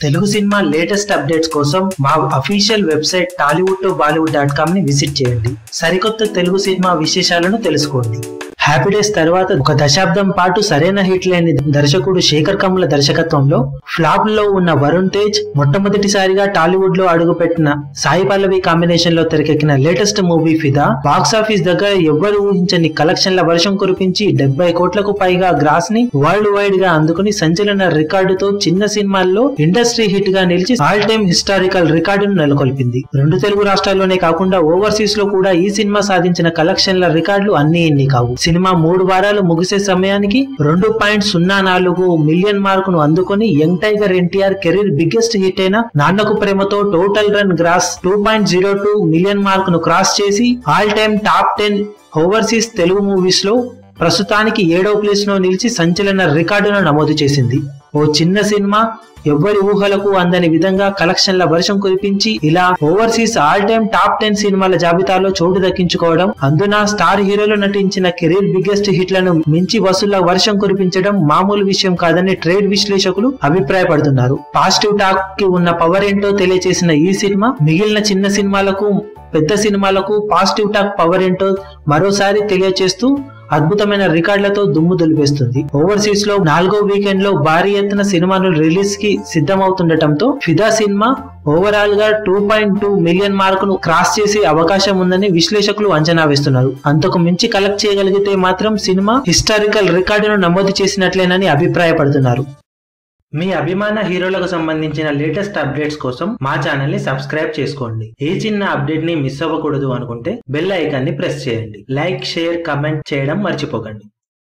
Telugu cinema latest updates కోసం మా official website Tollywood to Bollywood dot com ని visit చేయండి సరికొత్త తెలుగు సినిమా విశేషాలను తెలుసుకోండి హ్యాపీ డేస్ తర్వాత ఒక దశాబ్దం పాటు సరైన హిట్ లేని దర్శకుడు శేఖర్ కమ్ముల దర్శకత్వంలో ఫ్లాప్ లో ఉన్న వరుణ్ తేజ్ మొట్టమొదటిసారిగా టాలీవుడ్ లో అడుగుపెట్టిన సాయి పల్లవి కాంబినేషన్ లో తెరకెక్కిన latest movie Fidaa box office దగ్గర ఎవ్వరు ఊహించని కలెక్షన్ల వర్షం కురిపించి డెబ్బై కోట్లకు పైగా గ్రాస్ ని వరల్డ్ వైడ్ గా అందుకుని సంచలన రికార్డుతో చిన్న సినిమాల్లో ఇండస్ట్రీ హిట్ గా నిలిచి ఆల్ టైమ్ హిస్టారికల్ రికార్డును నెలకొల్పింది రెండు తెలుగు రాష్ట్రాల్లోనే కాకుండా ఓవర్సీస్ లో కూడా ఈ సినిమా సాధించిన కలెక్షన్ల రికార్డులు అన్ని ఇన్ని కావు సినిమా మూడు వారాలు ముగిసే సమయానికి రెండు పాయింట్ సున్నా నాలుగు మిలియన్ మార్కును అందుకొని young tiger NTR career biggest hit అయిన నాన్నకు ప్రేమతో total run gross two point zero two million మార్కును క్రాస్ చేసి all time top ten overseas Telugu movies లో ప్రస్తుతానికి ఏడవ ప్లేస్ లో నిలిచి సంచలన రికార్డును నమోదు చేసింది ఓ చిన్న సినిమా ఎవ్వరి ఊహలకు అందని విధంగా కలెక్షన్ల వర్షం కురిపించి ఇలా overseas all time top ten సినిమాల జాబితాలో చోటు దక్కించుకోవడం అందున స్టార్ హీరోలు నటించిన కెరీర్ బిగ్గెస్ట్ హిట్లను మించి వసూళ్ల వర్షం కురిపించడం మామూలు విషయం కాదని ట్రేడ్ విశ్లేషకులు అభిప్రాయపడుతున్నారు పాజిటివ్ టాక్ కి ఉన్న పవర్ ఏంటో తెలియజేసిన ఈ సినిమా మిగిలిన చిన్న సినిమాలకు పెద్ద సినిమాలకు పాజిటివ్ టాక్ పవర్ ఏంటో మరోసారి తెలియజేస్తూ అద్భుతమైన రికార్డులతో దుమ్ము దులిపేస్తుంది ఓవర్సీస్ లో నాలుగో వీకెండ్ లో భారీ ఎత్తున సినిమాలు రిలీజ్ కి సిద్ధమవుతుండటంతో ఫిదా సినిమా ఓవరాల్ గా టూ పాయింట్ టూ మిలియన్ మార్కును క్రాస్ చేసే అవకాశం ఉందని విశ్లేషకులు అంచనా వేస్తున్నారు అంతకు మించి కలెక్ట్ చేయగలిగితే మాత్రం సినిమా హిస్టారికల్ రికార్డును నమోదు చేసినట్లేనని అభిప్రాయపడుతున్నారు మీ అభిమాన హీరోలకు సంబంధించిన లేటెస్ట్ అప్డేట్స్ కోసం మా ఛానల్ ని సబ్స్క్రైబ్ చేసుకోండి ఏ చిన్న అప్డేట్ ని మిస్ అవ్వకూడదు అనుకుంటే బెల్ ఐకాన్ ని ప్రెస్ చేయండి లైక్ షేర్ కమెంట్ చేయడం మర్చిపోకండి